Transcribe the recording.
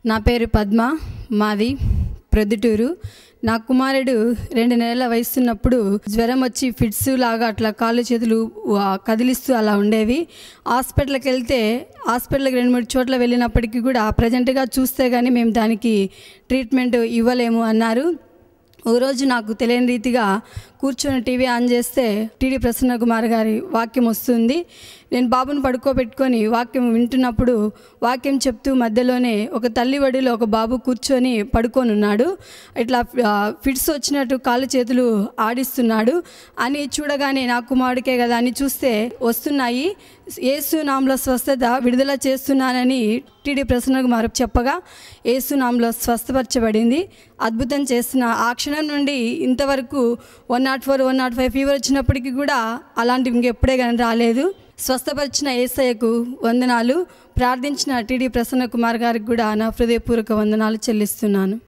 నా పేరు పద్మ మాది ప్రొద్దుటూరు నా కుమారుడు రెండు నెలల వయసున్నప్పుడు జ్వరం వచ్చి ఫిట్స్ లాగా అట్లా కాళ్ళు చేతులు ఆ, కదిలిస్తూ అలా ఉండేవి హాస్పిటల్కి వెళ్తే హాస్పిటల్కి రెండు మూడు చోట్ల వెళ్ళినప్పటికీ కూడా ప్రజెంట్గా చూస్తే కానీ మేము దానికి ట్రీట్మెంట్ ఇవ్వలేము అన్నారు ఓ రోజు నాకు తెలియని రీతిగా కూర్చొని టీవీ ఆన్ చేస్తే టీడీ ప్రసన్న కుమార్ గారి వాక్యం వస్తుంది నేను బాబును పడుకోబెట్టుకొని వాక్యం వింటున్నప్పుడు వాక్యం చెప్తూ మధ్యలోనే ఒక తల్లి వడిలో ఒక బాబు కూర్చొని పడుకొని ఉన్నాడు ఇట్లా ఆ, ఫిట్స్ వచ్చినట్టు కాళ్ళు చేతులు ఆడిస్తున్నాడు అని చూడగానే నా కుమారుడికే కదా అని చూస్తే వస్తున్నాయి ఏసు నామలో స్వస్థత విడుదల చేస్తున్నానని టీడీ ప్రసన్న కుమార్ చెప్పగా ఏసు నామలో స్వస్థపరచబడింది అద్భుతం చేస్తున్న ఆ క్షణం నుండి ఇంతవరకు one nought four one nought five fever వచ్చినప్పటికీ కూడా అలాంటివి ఇంకెప్పుడే కానీ రాలేదు స్వస్థపరిచిన ఏసయ్యకు వందనాలు ప్రార్థించిన టీడీ ప్రసన్న కుమార్ గారికి కూడా నా హృదయపూర్వక వందనాలు చెల్లిస్తున్నాను